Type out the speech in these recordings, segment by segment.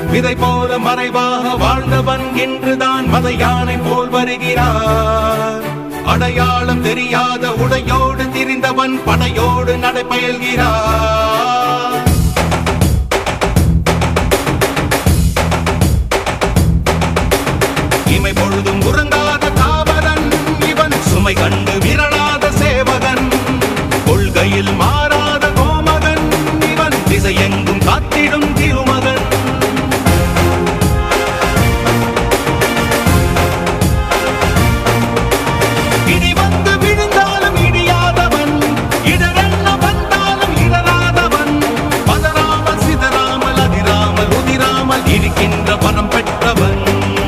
விதை போல மறைவாக வாழ்ந்தவன் இன்றுதான் மத யானை போல் வருகிறார் அடையாளம் தெரியாத உடையோடு திரிந்தவன் படையோடு நடைபயல்கிறார் இமை பொழுதும் உறங்காத காவலன் இவன் சுமை கண்டு விரலாத சேவகன் கொள்கையில் மாறாத கோமகன் இவன் திசையெங்கும் காத்திடும் திருமகன் இடி வந்து விழுந்தாலும் இடியாதவன் இடரென்ன வந்தாலும் இடராதவன் பதறாமல் சிதறாமல் அதிராமல் உதிராமல் இருக்கின்ற பணம் பெற்றவன்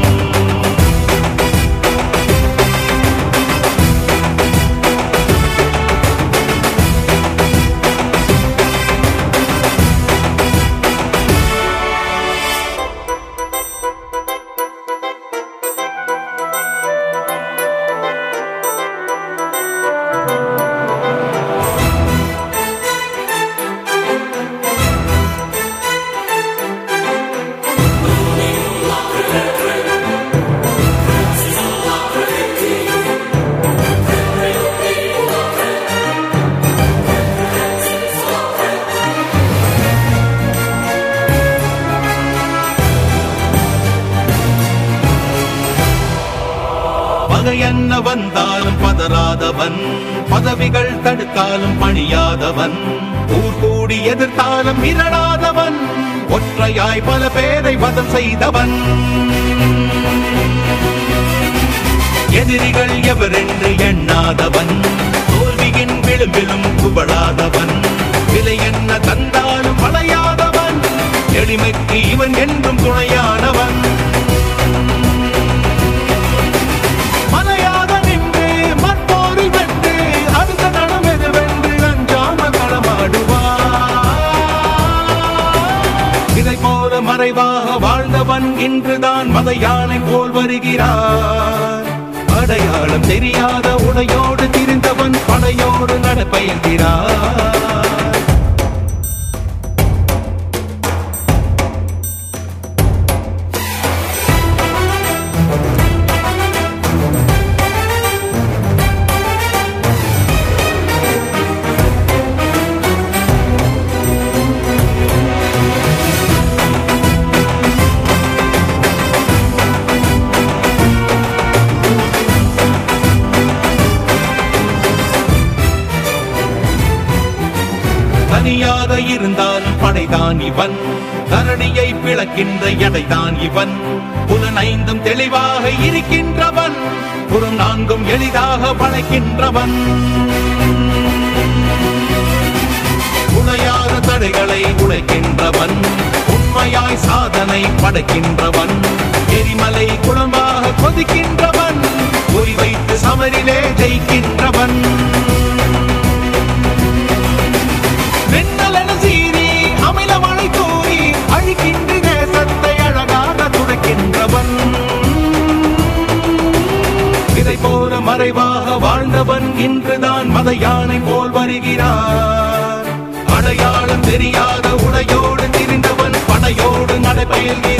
பகை என்ன வந்தாலும் பதறாதவன் பதவிகள் தடுத்தாலும் பணியாதவன் ஊர் கூடி எதிர்த்தாலும் மிரளாதவன் ஒற்றையாய் பல பேரை வதம் செய்தவன் எதிரிகள் எவரென்று எண்ணாதவன் தோல்வியின் விளிம்பிலும் குபடாதவன் விலை என்ன தந்தாலும் வளையாதவன் எளிமைக்கு இவன் என்றும் துணையானவன் மலையாக நின்று மற்போரில் வென்று அடுத்த நடம் எதுவென்று அஞ்சாமல் களமாடுவார் இதை போல மறைவாக வாழ்ந்தவன் இன்றுதான் மத யானை போல் வருகிறார் அடையாளம் தெரியாத உடையோடு திரிந்தவன் படையோடு நடப்பயல்கிறார் தனியாக இருந்தாலும் படைதான் இவன் தரணியை பிளக்கின்ற எடைதான் இவன் புலனைந்தும் தெளிவாக இருக்கின்றவன் புறம் நான்கும் எளிதாக பழைக்கின்றவன் உடையாத தடைகளை உடைக்கின்றவன் உண்மையாய் சாதனை படைக்கின்றவன் எரிமலை குளமாக கொதிக்கின்றவன் குறி வைத்து சமரிலே ஜெயிக்கின்றவன் வெண்ணலன சீறி அமில மழை தூறி அழிக்கின்ற நேசத்தை அழகாக துடைக்கின்றவன் இதை போல மறைவாக வாழ்ந்தவன் இன்றுதான் மத யானை போல் வருகிறார் அடையாளம் தெரியாத உடையோடு திரிந்தவன் படையோடு நடைபெயல்கிறார்